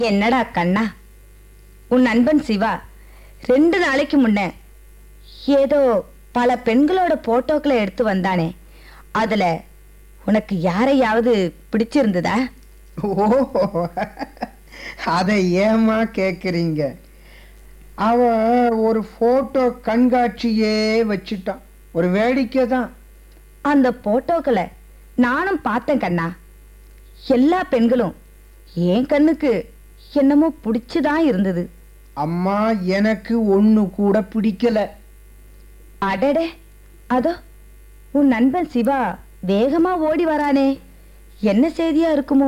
என்னடா கண்ணா உன் நண்பன் சிவா ரெண்டு நாளைக்கு முன்ன ஏதோ பல பெண்களோட போட்டோக்களை எடுத்து வந்தானே அதுல உனக்கு யாரையாவது பிடிச்சிருந்ததா ஓ அதை ஏமா கேக்குறீங்க அவன் ஒரு போட்டோ கண்காட்சியே வச்சிட்டான் ஒரு வேடிக்கை தான் அந்த போட்டோக்களை நானும் பார்த்தேன் கண்ணா எல்லா பெண்களும் என் கண்ணுக்கு என்னமோ பிடிச்சுதான் இருந்தது அம்மா எனக்கு ஒண்ணு கூட பிடிக்கல அடடே அதோ உன் நண்பன் சிவா வேகமா ஓடி வரானே என்ன செய்தியா இருக்குமோ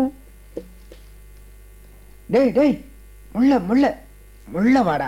டேய் டேய் முள்ள முள்ள முள்ள வாடா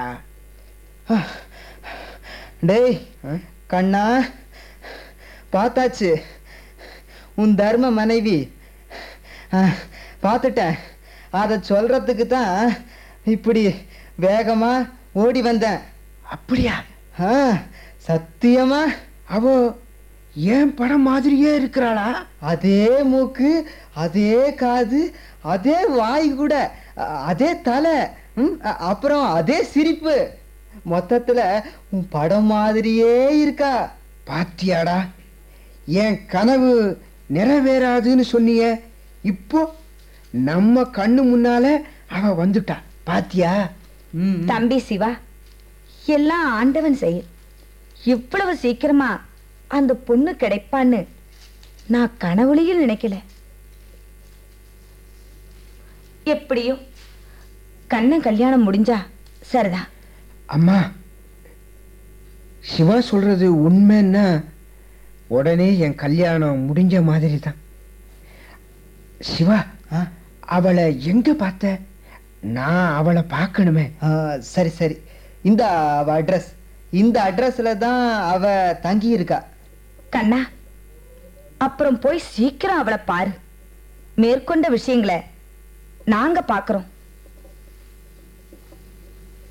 டேய் கண்ணா பார்த்தாச்சு உன் தர்ம மனைவி ஆ, பார்த்துட்டேன் அதை சொல்றதுக்கு தான் இப்படி வேகமா ஓடி வந்தேன் அப்படியா ஆ சத்தியமா அவ ஏன் படம் மாதிரியே இருக்கிறாளா அதே மூக்கு அதே காது அதே வாய் கூட அ- அதே தலை ம், அ- அப்புறம் அதே சிரிப்பு மொத்தத்துல உன் படம் மாதிரியே இருக்கா பாத்தியாடா என் கனவு நிறைவேறாதுன்னு சொன்னியே இப்போ நம்ம கண்ணு முன்னால அவ வந்துட்டா பாத்தியா ம், ம். தம்பி சிவா எல்லாம் ஆண்டவன் செயல் இவ்வளவு சீக்கிரமா அந்த பொண்ணு கிடைப்பான்னு நான் கனவுலையும் நினைக்கல எப்படியோ கண்ணன் கல்யாணம் முடிஞ்சா சரிதான் அம்மா சிவா சொல்றது உண்மைன்னா உடனே என் கல்யாணம் முடிஞ்ச மாதிரி தான் சிவா ஆ, அவளை எங்க பார்த்த நான் அவளை பார்க்கணுமே ஆ, சரி சரி இந்த அவ அட்ரஸ் இந்த அட்ரஸ்ல தான் அவ தங்கி இருக்கா கண்ணா அப்புறம் போய் சீக்கிரம் அவளை பாரு மேற்கொண்ட விஷயங்களை நாங்க பாக்குறோம்